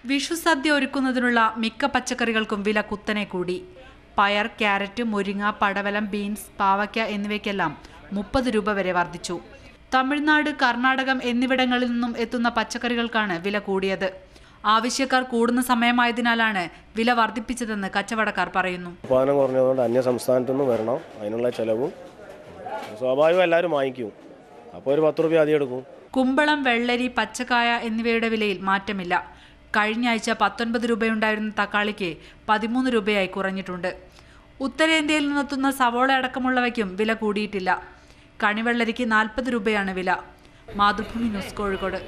വിഷു സദ്യ ഒരുക്കുന്നതിനുള്ള മിക്ക പച്ചക്കറികൾക്കും വില കുത്തനെ കൂടി പയർ ക്യാരറ്റ് മുരിങ്ങ പടവലം ബീൻസ് പാവയ്ക്ക എന്നിവയ്ക്കെല്ലാം മുപ്പത് രൂപ വരെ വർദ്ധിച്ചു തമിഴ്നാട് കർണാടകം എന്നിവിടങ്ങളിൽ നിന്നും എത്തുന്ന പച്ചക്കറികൾക്കാണ് വില കൂടിയത് ആവശ്യക്കാർ കൂടുന്ന സമയമായതിനാലാണ് വില വർദ്ധിപ്പിച്ചതെന്ന് കച്ചവടക്കാർ പറയുന്നു ഉത്പാദനം കുറഞ്ഞതുകൊണ്ട് അന്യ സംസ്ഥാനത്തു നിന്ന് വരണം അതിനുള്ള ചിലവും സ്വാഭാവികം എല്ലാവരും വാങ്ങിക്കും അപ്പോൾ ഒരു പത്ത് റുപ്യ അധികം എടുക്കും കുമ്പളം വെള്ളരി പച്ചക്കായ എന്നിവയുടെ വിലയിൽ മാറ്റമില്ല കഴിഞ്ഞ ആഴ്ച പത്തൊൻപത് രൂപയുണ്ടായിരുന്ന തക്കാളിക്ക് പതിമൂന്ന് രൂപയായി കുറഞ്ഞിട്ടുണ്ട് ഉത്തരേന്ത്യയിൽ നിന്നെത്തുന്ന സവോള അടക്കമുള്ളവയ്ക്കും വില കൂടിയിട്ടില്ല കണിവെള്ളരിക്ക് നാൽപ്പത് രൂപയാണ് വില മാതൃഭൂമി ന്യൂസ് കോഴിക്കോട്